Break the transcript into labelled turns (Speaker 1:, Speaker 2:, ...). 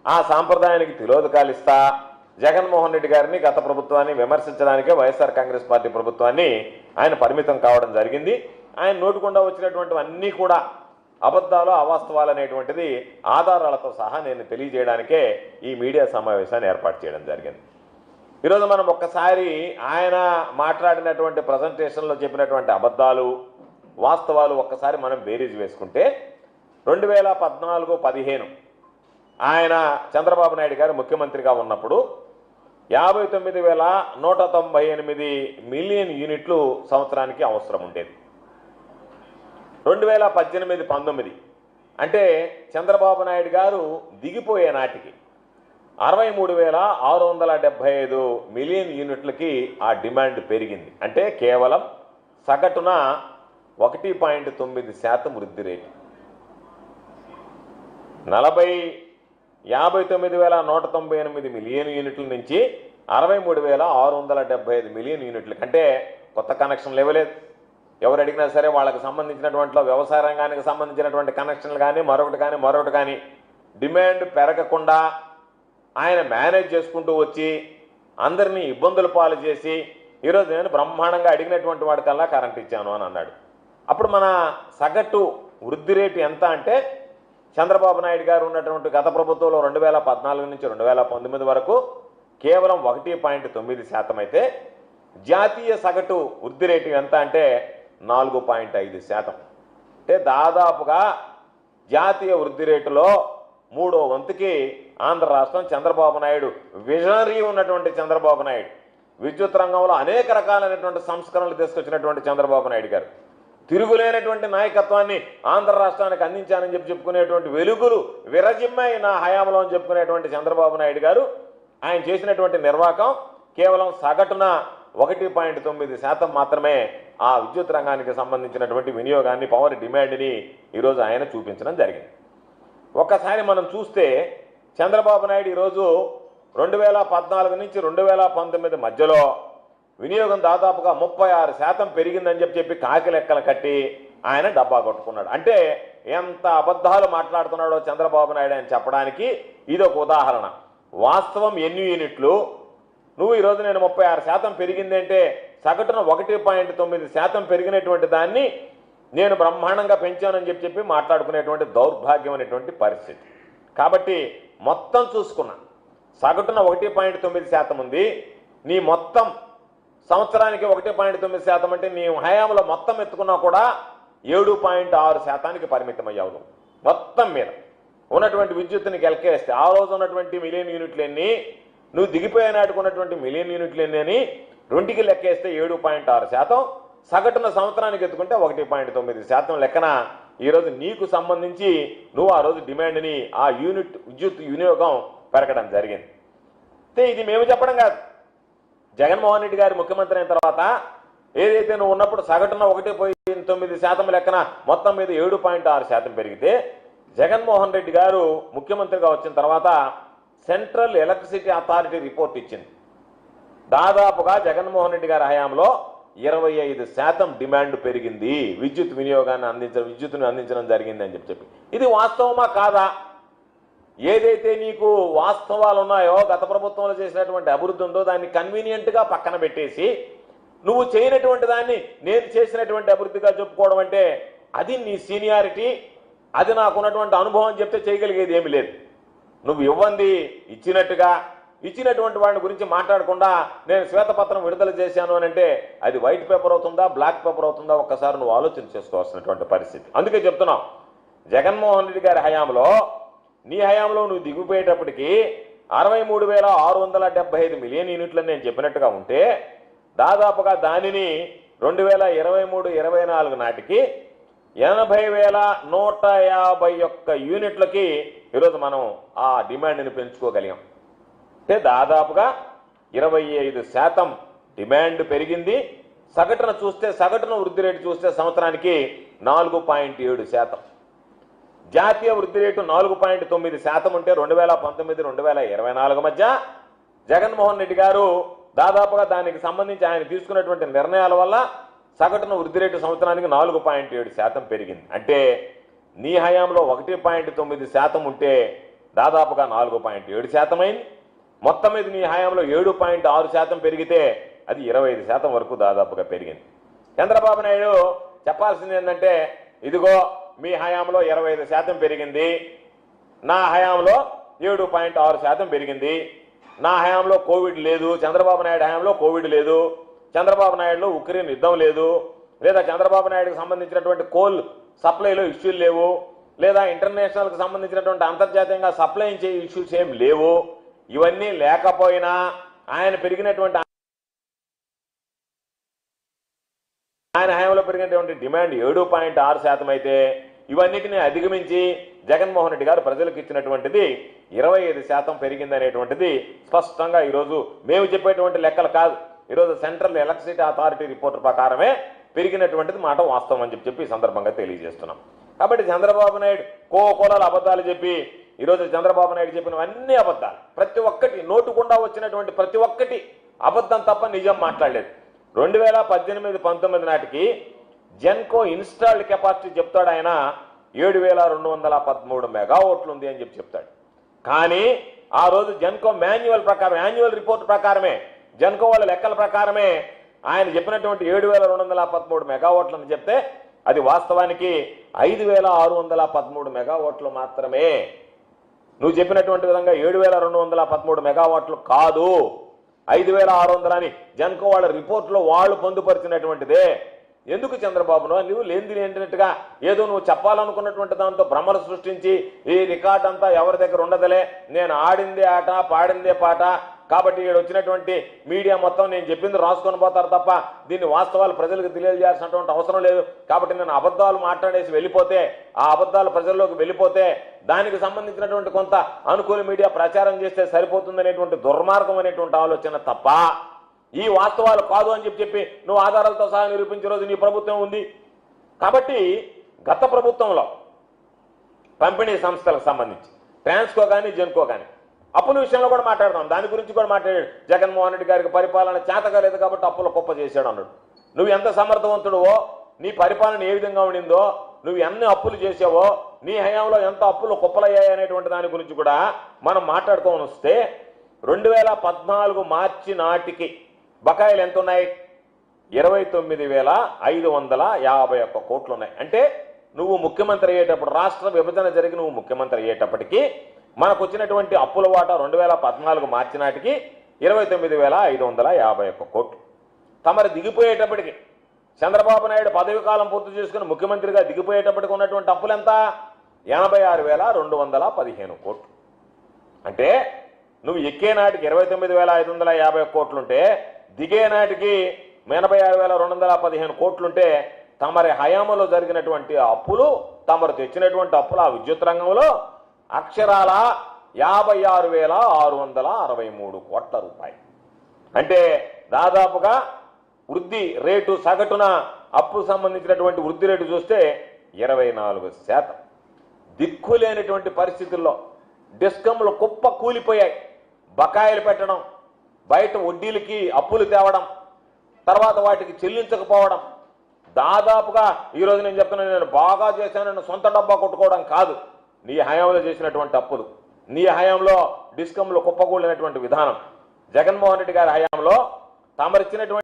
Speaker 1: ఆ సాంప్రదాయానికి తిలోదకాలు ఇస్తా జగన్మోహన్ రెడ్డి గారిని గత ప్రభుత్వాన్ని విమర్శించడానికే వైఎస్ఆర్ కాంగ్రెస్ పార్టీ ప్రభుత్వాన్ని ఆయన పరిమితం కావడం జరిగింది ఆయన నోటుకుండా వచ్చినటువంటివన్నీ కూడా అబద్ధాలు అవాస్తవాలు అనేటువంటిది ఆధారాలతో సహా నేను తెలియజేయడానికే ఈ మీడియా సమావేశాన్ని ఏర్పాటు చేయడం జరిగింది ఈరోజు మనం ఒక్కసారి ఆయన మాట్లాడినటువంటి ప్రజెంటేషన్లో చెప్పినటువంటి అబద్ధాలు వాస్తవాలు ఒక్కసారి మనం బేరీజ్ వేసుకుంటే రెండు వేల పద్నాలుగు పదిహేను ఆయన చంద్రబాబు నాయుడు గారు ముఖ్యమంత్రిగా ఉన్నప్పుడు యాభై తొమ్మిది వేల నూట తొంభై ఎనిమిది మిలియన్ యూనిట్లు సంవత్సరానికి అవసరం ఉండేది రెండు వేల పద్దెనిమిది పంతొమ్మిది అంటే చంద్రబాబు నాయుడు గారు దిగిపోయే నాటికి అరవై మూడు వేల ఆరు వందల డెబ్బై ఐదు మిలియన్ యూనిట్లకి ఆ డిమాండ్ పెరిగింది అంటే కేవలం సగటున ఒకటి పాయింట్ తొమ్మిది శాతం వృద్ధి రేటు నలభై యాభై తొమ్మిది వేల నూట తొంభై ఎనిమిది మిలియన్ యూనిట్ల నుంచి అరవై మూడు వేల ఆరు వందల డెబ్బై ఐదు మిలియన్ యూనిట్ల కంటే కొత్త కనెక్షన్లు ఇవ్వలేదు ఎవరు అడిగినా సరే వాళ్ళకి సంబంధించినటువంటి వ్యవసాయ రంగానికి సంబంధించినటువంటి కనెక్షన్లు కానీ మరొకటి కానీ మరొకటి కానీ డిమాండ్ పెరగకుండా ఆయన మేనేజ్ చేసుకుంటూ వచ్చి అందరినీ ఇబ్బందులు పాలు చేసి ఈరోజు నేను బ్రహ్మాండంగా అడిగినటువంటి వాడికల్లా కరెంట్ ఇచ్చాను అని అన్నాడు అప్పుడు మన సగటు వృద్ధి రేటు ఎంత అంటే చంద్రబాబు నాయుడు గారు ఉన్నటువంటి గత ప్రభుత్వంలో రెండు వేల పద్నాలుగు నుంచి రెండు వేల పంతొమ్మిది వరకు కేవలం ఒకటి పాయింట్ తొమ్మిది శాతం అయితే జాతీయ సగటు వృద్ధి రేటు ఎంత అంటే నాలుగు పాయింట్ ఐదు శాతం అంటే దాదాపుగా జాతీయ వృద్ధి రేటులో మూడో వంతుకి ఆంధ్ర రాష్ట్రం చంద్రబాబు నాయుడు విజనరీ ఉన్నటువంటి చంద్రబాబు నాయుడు విద్యుత్ రంగంలో అనేక రకాలైనటువంటి సంస్కరణలు తీసుకొచ్చినటువంటి చంద్రబాబు నాయుడు గారు తిరుగులేనటువంటి నాయకత్వాన్ని ఆంధ్ర రాష్ట్రానికి అందించానని చెప్పి చెప్పుకునేటువంటి వెలుగులు విరజిమ్మాయి నా హయాంలో అని చెప్పుకునేటువంటి చంద్రబాబు నాయుడు గారు ఆయన చేసినటువంటి నిర్వాహకం కేవలం సగటున ఒకటి పాయింట్ తొమ్మిది శాతం మాత్రమే ఆ విద్యుత్ రంగానికి సంబంధించినటువంటి వినియోగాన్ని పవర్ డిమాండ్ని ఈరోజు ఆయన చూపించడం జరిగింది ఒక్కసారి మనం చూస్తే చంద్రబాబు నాయుడు ఈరోజు రెండు వేల పద్నాలుగు నుంచి రెండు వేల పంతొమ్మిది మధ్యలో వినియోగం దాదాపుగా ముప్పై ఆరు శాతం పెరిగిందని చెప్పి చెప్పి కాకి లెక్కలు కట్టి ఆయన డబ్బా కొట్టుకున్నాడు అంటే ఎంత అబద్ధాలు మాట్లాడుతున్నాడో చంద్రబాబు నాయుడు అని చెప్పడానికి ఇది ఒక ఉదాహరణ వాస్తవం ఎన్ని యూనిట్లు నువ్వు ఈరోజు నేను ముప్పై ఆరు శాతం పెరిగింది అంటే సగటున ఒకటి పాయింట్ తొమ్మిది శాతం పెరిగినటువంటి దాన్ని నేను బ్రహ్మాండంగా పెంచానని చెప్పి చెప్పి మాట్లాడుకునేటువంటి దౌర్భాగ్యం అనేటువంటి పరిస్థితి కాబట్టి మొత్తం చూసుకున్నా సగటున ఒకటి పాయింట్ తొమ్మిది శాతం ఉంది నీ మొత్తం సంవత్సరానికి ఒకటి పాయింట్ తొమ్మిది శాతం అంటే నీ హయాంలో మొత్తం ఎత్తుకున్నా కూడా ఏడు పాయింట్ ఆరు శాతానికి పరిమితం అయ్యావు నువ్వు మొత్తం మీద ఉన్నటువంటి విద్యుత్తుని గెలకేస్తే ఆ రోజు ఉన్నటువంటి మిలియన్ యూనిట్లు ఎన్ని నువ్వు దిగిపోయే నాటికి ఉన్నటువంటి మిలియన్ యూనిట్లు ఎన్ని అని రెండుకి లెక్కేస్తే ఏడు పాయింట్ ఆరు శాతం సగటున సంవత్సరానికి ఎత్తుకుంటే ఒకటి పాయింట్ తొమ్మిది శాతం లెక్కన ఈరోజు నీకు సంబంధించి నువ్వు ఆ రోజు డిమాండ్ని ఆ యూనిట్ విద్యుత్ వినియోగం పెరగడం జరిగింది అయితే ఇది మేము చెప్పడం కాదు జగన్మోహన్ రెడ్డి గారు ముఖ్యమంత్రి అయిన తర్వాత ఏదైతే నువ్వు ఉన్నప్పుడు సగటున ఒకటి పోయి తొమ్మిది శాతం లెక్కన మొత్తం మీద ఏడు పాయింట్ ఆరు శాతం పెరిగితే జగన్మోహన్ రెడ్డి గారు ముఖ్యమంత్రిగా వచ్చిన తర్వాత సెంట్రల్ ఎలక్ట్రిసిటీ అథారిటీ రిపోర్ట్ ఇచ్చింది దాదాపుగా జగన్మోహన్ రెడ్డి గారి హయాంలో ఇరవై ఐదు శాతం డిమాండ్ పెరిగింది విద్యుత్ వినియోగాన్ని అందించడం విద్యుత్తుని అందించడం జరిగింది అని చెప్పి చెప్పి ఇది వాస్తవమా కాదా ఏదైతే నీకు వాస్తవాలు ఉన్నాయో గత ప్రభుత్వంలో చేసినటువంటి అభివృద్ధి ఉందో దాన్ని కన్వీనియంట్గా పక్కన పెట్టేసి నువ్వు చేయనటువంటి దాన్ని నేను చేసినటువంటి అభివృద్ధిగా చెప్పుకోవడం అంటే అది నీ సీనియారిటీ అది నాకున్నటువంటి అనుభవం చెప్తే చేయగలిగేది ఏమీ లేదు నువ్వు ఇవ్వంది ఇచ్చినట్టుగా ఇచ్చినటువంటి వాడిని గురించి మాట్లాడకుండా నేను శ్వేతపత్రం విడుదల చేశాను అని అంటే అది వైట్ పేపర్ అవుతుందా బ్లాక్ పేపర్ అవుతుందా ఒక్కసారి నువ్వు ఆలోచన చేసుకోవాల్సినటువంటి పరిస్థితి అందుకే చెప్తున్నావు జగన్మోహన్ రెడ్డి గారి హయాంలో నీ హయాంలో నువ్వు దిగిపోయేటప్పటికి అరవై మూడు వేల ఆరు వందల డెబ్బై ఐదు మిలియన్ యూనిట్లని నేను చెప్పినట్టుగా ఉంటే దాదాపుగా దానిని రెండు వేల ఇరవై మూడు ఇరవై నాలుగు నాటికి ఎనభై వేల నూట యాభై ఒక్క యూనిట్లకి ఈరోజు మనం ఆ డిమాండ్ని పెంచుకోగలిగాం అంటే దాదాపుగా ఇరవై ఐదు శాతం డిమాండ్ పెరిగింది సగటున చూస్తే సగటున వృద్ధి రేటు చూస్తే సంవత్సరానికి నాలుగు పాయింట్ ఏడు శాతం జాతీయ వృద్ధి రేటు నాలుగు పాయింట్ తొమ్మిది శాతం ఉంటే రెండు వేల పంతొమ్మిది రెండు వేల ఇరవై నాలుగు మధ్య జగన్మోహన్ రెడ్డి గారు దాదాపుగా దానికి సంబంధించి ఆయన తీసుకున్నటువంటి నిర్ణయాల వల్ల సగటున వృద్ధి రేటు సంవత్సరానికి నాలుగు పాయింట్ ఏడు శాతం పెరిగింది అంటే నీ హయాంలో ఒకటి పాయింట్ తొమ్మిది శాతం ఉంటే దాదాపుగా నాలుగు పాయింట్ ఏడు శాతం అయింది మొత్తం మీద నీ హయాంలో ఏడు పాయింట్ ఆరు శాతం పెరిగితే అది ఇరవై ఐదు శాతం వరకు దాదాపుగా పెరిగింది చంద్రబాబు నాయుడు చెప్పాల్సింది ఏంటంటే ఇదిగో మీ హయాంలో ఇరవై ఐదు శాతం పెరిగింది నా హయాంలో ఏడు పాయింట్ ఆరు శాతం పెరిగింది నా హయాంలో కోవిడ్ లేదు చంద్రబాబు నాయుడు హయాంలో కోవిడ్ లేదు చంద్రబాబు నాయుడులో ఉక్రెయిన్ యుద్ధం లేదు లేదా చంద్రబాబు నాయుడుకి సంబంధించినటువంటి కోల్ సప్లైలో ఇష్యూలు లేవు లేదా ఇంటర్నేషనల్కి సంబంధించినటువంటి అంతర్జాతీయంగా సప్లై ఇచ్చే ఇష్యూస్ ఏం లేవు ఇవన్నీ లేకపోయినా ఆయన పెరిగినటువంటి ఆయన హయాంలో పెరిగినటువంటి డిమాండ్ ఏడు పాయింట్ ఆరు శాతం అయితే ఇవన్నిటిని అధిగమించి జగన్మోహన్ రెడ్డి గారు ప్రజలకు ఇచ్చినటువంటిది ఇరవై ఐదు శాతం పెరిగిందనేటువంటిది స్పష్టంగా ఈరోజు మేము చెప్పేటువంటి లెక్కలు కాదు ఈరోజు సెంట్రల్ ఎలక్ట్రిసిటీ అథారిటీ రిపోర్ట్ ప్రకారమే పెరిగినటువంటిది మాట వాస్తవం అని చెప్పి చెప్పి ఈ సందర్భంగా తెలియజేస్తున్నాం కాబట్టి చంద్రబాబు నాయుడు కో కోలాల అబద్ధాలు చెప్పి ఈరోజు చంద్రబాబు నాయుడు చెప్పినవన్నీ అబద్ధాలు ప్రతి ఒక్కటి నోటుకుండా వచ్చినటువంటి ప్రతి ఒక్కటి అబద్ధం తప్ప నిజం మాట్లాడలేదు రెండు వేల పద్దెనిమిది పంతొమ్మిది నాటికి జెన్కో ఇన్స్టాల్డ్ కెపాసిటీ చెప్తాడు ఆయన ఏడు వేల రెండు వందల పదమూడు మెగావోట్లు ఉంది అని చెప్పి చెప్తాడు కానీ ఆ రోజు జెన్కో మాన్యువల్ ప్రకారం యాన్యువల్ రిపోర్ట్ ప్రకారమే జెన్కో వాళ్ళ లెక్కల ప్రకారమే ఆయన చెప్పినటువంటి ఏడు వేల రెండు వందల పదమూడు మెగావాట్లు అని చెప్తే అది వాస్తవానికి ఐదు వేల ఆరు వందల పదమూడు మెగావాట్లు మాత్రమే నువ్వు చెప్పినటువంటి విధంగా ఏడు వేల రెండు వందల పదమూడు మెగావాట్లు కాదు ఐదు వేల ఆరు వందలని జన్కో వాళ్ళ రిపోర్ట్లో వాళ్ళు పొందుపరిచినటువంటిదే ఎందుకు చంద్రబాబును నువ్వు లేనిది లేనట్టుగా ఏదో నువ్వు చెప్పాలనుకున్నటువంటి దాంతో భ్రమలు సృష్టించి ఈ రికార్డ్ అంతా ఎవరి దగ్గర ఉండదులే నేను ఆడిందే ఆట పాడిందే పాట కాబట్టి ఇక్కడ వచ్చినటువంటి మీడియా మొత్తం నేను చెప్పింది రాసుకొని పోతారు తప్ప దీన్ని వాస్తవాలు ప్రజలకు తెలియజేయాల్సినటువంటి అవసరం లేదు కాబట్టి నేను అబద్ధాలు మాట్లాడేసి వెళ్ళిపోతే ఆ అబద్ధాలు ప్రజల్లోకి వెళ్ళిపోతే దానికి సంబంధించినటువంటి కొంత అనుకూల మీడియా ప్రచారం చేస్తే సరిపోతుందనేటువంటి దుర్మార్గం అనేటువంటి ఆలోచన తప్ప ఈ వాస్తవాలు కాదు అని చెప్పి చెప్పి నువ్వు ఆధారాలతో సహా నిరూపించే రోజు నీ ప్రభుత్వం ఉంది కాబట్టి గత ప్రభుత్వంలో పంపిణీ సంస్థలకు సంబంధించి ట్రాన్స్కో కానీ జెన్కో కానీ అప్పుల విషయంలో కూడా మాట్లాడదాం దాని గురించి కూడా మాట్లాడాడు జగన్మోహన్ రెడ్డి గారికి పరిపాలన చేతగా లేదు కాబట్టి అప్పుల కుప్ప చేశాడు అన్నాడు నువ్వు ఎంత సమర్థవంతుడువో నీ పరిపాలన ఏ విధంగా ఉండిందో నువ్వు ఎన్ని అప్పులు చేసావో నీ హయాంలో ఎంత అప్పులు కుప్పలయ్యాయి అనేటువంటి దాని గురించి కూడా మనం మాట్లాడుకోని వస్తే రెండు వేల పద్నాలుగు మార్చి నాటికి బకాయిలు ఎంత ఉన్నాయి ఇరవై తొమ్మిది వేల ఐదు వందల యాభై ఒక్క కోట్లు ఉన్నాయి అంటే నువ్వు ముఖ్యమంత్రి అయ్యేటప్పుడు రాష్ట్ర విభజన జరిగి నువ్వు ముఖ్యమంత్రి అయ్యేటప్పటికి మనకు వచ్చినటువంటి అప్పుల వాటా రెండు వేల పద్నాలుగు మార్చి నాటికి ఇరవై తొమ్మిది వేల ఐదు వందల యాభై ఒక్క కోట్లు తమరు దిగిపోయేటప్పటికి చంద్రబాబు నాయుడు పదవి కాలం పూర్తి చేసుకుని ముఖ్యమంత్రిగా దిగిపోయేటప్పటికి ఉన్నటువంటి అప్పులు ఎంత ఎనభై ఆరు వేల రెండు వందల పదిహేను కోట్లు అంటే నువ్వు ఎక్కే నాటికి ఇరవై తొమ్మిది వేల ఐదు వందల యాభై ఒక్క కోట్లుంటే దిగే నాటికి ఎనభై ఆరు వేల రెండు వందల పదిహేను కోట్లుంటే తమరి హయాంలో జరిగినటువంటి అప్పులు తమరు తెచ్చినటువంటి అప్పులు ఆ విద్యుత్ రంగంలో అక్షరాల యాభై ఆరు వేల ఆరు వందల అరవై మూడు కోట్ల రూపాయలు అంటే దాదాపుగా వృద్ధి రేటు సగటున అప్పు సంబంధించినటువంటి వృద్ధి రేటు చూస్తే ఇరవై నాలుగు శాతం దిక్కులేనటువంటి పరిస్థితుల్లో డిస్కంలు కుప్ప కూలిపోయాయి బకాయిలు పెట్టడం బయట వడ్డీలకి అప్పులు తేవడం తర్వాత వాటికి చెల్లించకపోవడం దాదాపుగా ఈరోజు నేను చెప్తున్నాను నేను బాగా చేశాను నేను సొంత డబ్బా కొట్టుకోవడం కాదు నీ హయాంలో చేసినటువంటి అప్పులు నీ హయాంలో డిస్కంలు కుప్పకూలినటువంటి విధానం జగన్మోహన్ రెడ్డి గారి హయాంలో తమరిచ్చినటువంటి